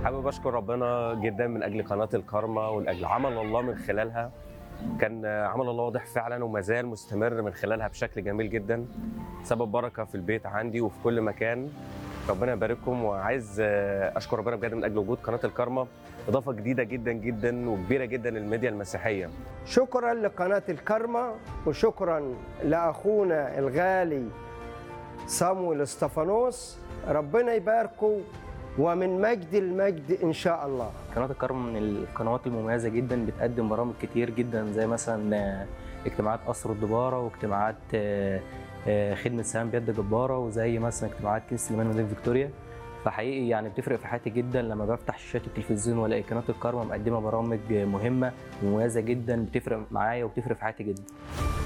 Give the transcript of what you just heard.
حابب اشكر ربنا جدا من اجل قناه الكارما ولاجل عمل الله من خلالها كان عمل الله واضح فعلا وما زال مستمر من خلالها بشكل جميل جدا سبب بركه في البيت عندي وفي كل مكان ربنا يبارككم وعايز اشكر ربنا بجد من اجل وجود قناه الكارما اضافه جديده جدا جدا وكبيره جدا للميديا المسيحيه شكرا لقناة الكرمة وشكرا لأخونا الغالي صامويل استفانوس ربنا يباركه ومن مجد المجد إن شاء الله قناة الكرم من القنوات المميزة جدا بتقدم برامج كتير جدا زي مثلا آه، اجتماعات قصر الدبارة واجتماعات آه، آه، خدمة سهام بيد جبارة وزي مثلا اجتماعات كنيسة الإيمان مدينة فيكتوريا فحقيقي يعني بتفرق في حياتي جدا لما بفتح شاشات التلفزيون والاقي قناة الكرم مقدمة برامج مهمة ومميزة جدا بتفرق معايا وبتفرق في حياتي جدا